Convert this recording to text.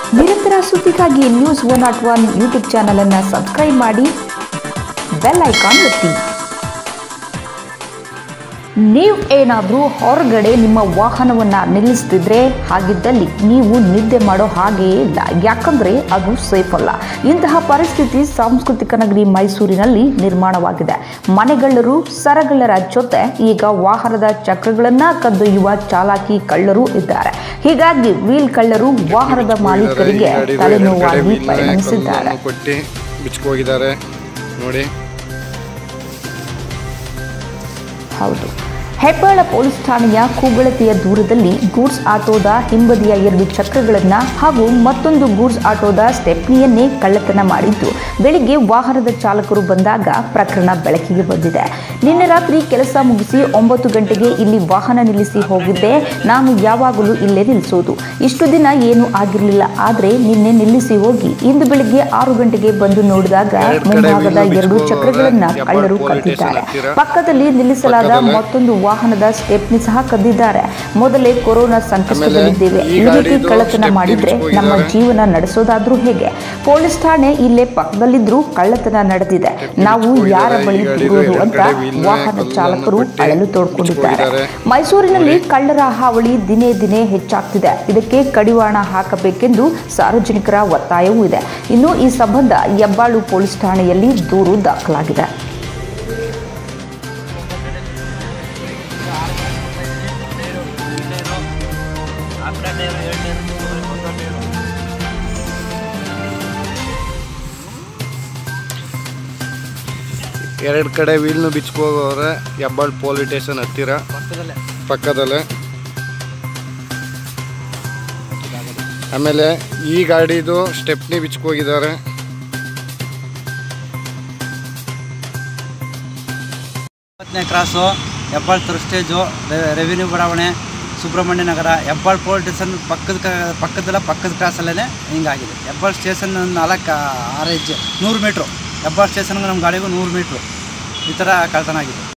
ನಿರಂತರ ಸುದ್ದಿಗಾಗಿ news one not one YouTube ಚಾನಲನ್ನು ಸಬ್ಸ್ಕ್ರೈಬ್ ಮಾಡಿ ಬೆಲ್ ಐಕಾನ್ ಒತ್ತಿ ನೀವು ಏನಾದರೂ ಹೊರಗಡೆ ನಿಮ್ಮ ವಾಹನವನ್ನು ನಿಲ್ಲಿಸ್ತಿದ್ರೆ ಹಾಗಿದ್ದಲ್ಲಿ ನೀವು ನಿದ್ದೆ ಮಾಡೋ ಹಾಗೆಯೇ ಇಲ್ಲ ಯಾಕಂದರೆ ಅದು ಸೇಫ್ ಅಲ್ಲ ಇಂತಹ ಪರಿಸ್ಥಿತಿ ಸಾಂಸ್ಕೃತಿಕ ನಗರಿ ಮೈಸೂರಿನಲ್ಲಿ ನಿರ್ಮಾಣವಾಗಿದೆ ಮನೆಗಳ್ಳರು ಸರಗಳ್ಳರ ಜೊತೆ ಈಗ ವಾಹನದ ಚಕ್ರಗಳನ್ನು ಕದ್ದೊಯ್ಯುವ ಚಾಲಾಕಿ ಕಳ್ಳರು ಇದ್ದಾರೆ ಹೀಗಾಗಿ ವೀಲ್ ಕಳ್ಳರು ವಾಹನದ ಮಾಲೀಕರಿಗೆ ತಲೆನೋವಾಗಿ ಪರಿಣಮಿಸಿದ್ದಾರೆ ಕೊಟ್ಟು ಬಿಚ್ಕೋಗಿದ್ದಾರೆ ನೋಡಿ ಹೌದು ಹೆಬ್ಬಾಳ ಪೊಲೀಸ್ ಠಾಣೆಯ ಕೂಗಳತೆಯ ದೂರದಲ್ಲಿ ಗೂಡ್ಸ್ ಆಟೋದ ಹಿಂಬದಿಯ ಎರಡು ಚಕ್ರಗಳನ್ನು ಹಾಗೂ ಮತ್ತೊಂದು ಗೂಡ್ಸ್ ಆಟೋದ ಸ್ಟೆಪ್ನಿಯನ್ನೇ ಕಳ್ಳತನ ಮಾಡಿದ್ದು ಬೆಳಿಗ್ಗೆ ವಾಹನದ ಚಾಲಕರು ಬಂದಾಗ ಪ್ರಕರಣ ಬೆಳಕಿಗೆ ಬಂದಿದೆ ನಿನ್ನೆ ರಾತ್ರಿ ಕೆಲಸ ಮುಗಿಸಿ ಒಂಬತ್ತು ಗಂಟೆಗೆ ಇಲ್ಲಿ ವಾಹನ ನಿಲ್ಲಿಸಿ ಹೋಗಿದ್ದೆ ನಾನು ಯಾವಾಗಲೂ ಇಲ್ಲೇ ನಿಲ್ಲಿಸೋದು ಇಷ್ಟು ದಿನ ಏನೂ ಆಗಿರಲಿಲ್ಲ ಆದರೆ ನಿನ್ನೆ ನಿಲ್ಲಿಸಿ ಹೋಗಿ ಇಂದು ಬೆಳಿಗ್ಗೆ ಆರು ಗಂಟೆಗೆ ಬಂದು ನೋಡಿದಾಗ ಎರಡ್ ಕಡೆ ಮುಂಭಾಗದ wheel ಎರಡು ಬಿಚ್ಕೋ ಚಕ್ರಗಳನ್ನ ಹೋದ್ರೆ ಕಳ್ಳರು ಹೆಬ್ಬಾಳ police ಕದ್ದಿದ್ದಾರೆ station ಹತ್ತಿರ ಪಕ್ಕದಲ್ಲಿ ನಿಲ್ಲಿಸಲಾದ ಪಕ್ಕದಲ್ಲೇ ಮತ್ತೊಂದು ವಾಹನದ ಸ್ಟೆಪ್ನಿ ಸಹ ಕದ್ದಿದ್ದಾರೆ ಮೊದಲೇ ಕೊರೋನಾ ಸಂಕಷ್ಟದಲ್ಲಿದ್ದೇವೆ ಆಮೇಲೆ ಈ ಈ ರೀತಿ ಗಾಡಿದು ಕಳ್ಳತನ ಸ್ಟೆಪ್ನಿ ಮಾಡಿದ್ರೆ ನಮ್ಮ ಬಿಚ್ಕೋಗಿದ್ದಾರೆ. ಜೀವನ ನಡೆಸೋದಾದ್ರೂ ಹೇಗೆ ಪೊಲೀಸ್ ಠಾಣೆ ಇಲ್ಲೇ ಪಕ್ಕದಲ್ಲಿದ್ರೂ ಕಳ್ಳತನ ನಡೆದಿದೆ ಸ್ಟೆಪ್ನಿ ನಾವು ಬಿಚ್ಕೋಗಿದ್ದಾರೆ. ಯಾರ ಬಳಿ ಈ ಗಾಡಿದು ದೂರೋದು ಎರಡು ಅಂತ ಕಡೆ wheel ನ ವಾಹನ ಕಲ್ಲನ್ನು ಚಾಲಕರು ಕೊಟ್ಟಿ ಅಳಲು ತೋಡ್ಕೊಂಡಿದ್ದಾರೆ ಬಿಚ್ಕೋಗಿದ್ದಾರೆ. ಮೈಸೂರಿನಲ್ಲಿ ಕಳ್ಳರ ಹಾವಳಿ ದಿನೇ ದಿನೇ ಹೆಚ್ಚಾಗ್ತಿದೆ ಇದಕ್ಕೆ ಕಡಿವಾಣ ಹಾಕಬೇಕೆಂದು ಸಾರ್ವಜನಿಕರ ಒತ್ತಾಯವೂ ಇದೆ ಇನ್ನು ಈ ಸಂಬಂಧ ಹೆಬ್ಬಾಳು ಪೊಲೀಸ್ ಠಾಣೆಯಲ್ಲಿ ದೂರು ದಾಖಲಾಗಿದೆ ಎರಡು ಕಡೆ ವೀಲ್ನು ಬಿಚ್ಕೋಗವ್ರೆ ಹೆಬ್ಬಾಳ್ ಪೊಲೀಸ್ ಸ್ಟೇಷನ್ ಹತ್ತಿರ ಪಕ್ಕದಲ್ಲೇ ಆಮೇಲೆ ಈ ಗಾಡಿದು ಸ್ಟೆಪ್ನಿ ಬಿಚ್ಕೋಗಿದ್ದಾರೆ ಇಪ್ಪತ್ತನೇ ಕ್ರಾಸು ಹೆಬ್ಬಾಳ್ ತರ ಸ್ಟೇಜು ರೆವಿನ್ಯೂ ಬಡಾವಣೆ ಸುಬ್ರಹ್ಮಣ್ಯ ನಗರ ಹೆಬ್ಬಾಳ್ ಪೋಲಿಸ್ ಸ್ಟೇಷನ್ ಪಕ್ಕದ ಕ- ಪಕ್ಕದಲ್ಲ ಪಕ್ಕದ ಕ್ರಾಸಲ್ಲೇ ಹಿಂಗಾಗಿದೆ ಹೆಬ್ಬಾಳ್ ಸ್ಟೇಷನ್ ನಾಲ್ಕು ಆರು ಹೆಜ್ಜೆ ನೂರು ಮೀಟ್ರು ಹೆಬ್ಬಾಳ್ ಸ್ಟೇಷನ್ಗೆ ನಮ್ಮ ಗಾಡಿಗೂ ನೂರು ಮೀಟ್ರು ಈ ಥರ ಕಳ್ತನ ಆಗಿದೆ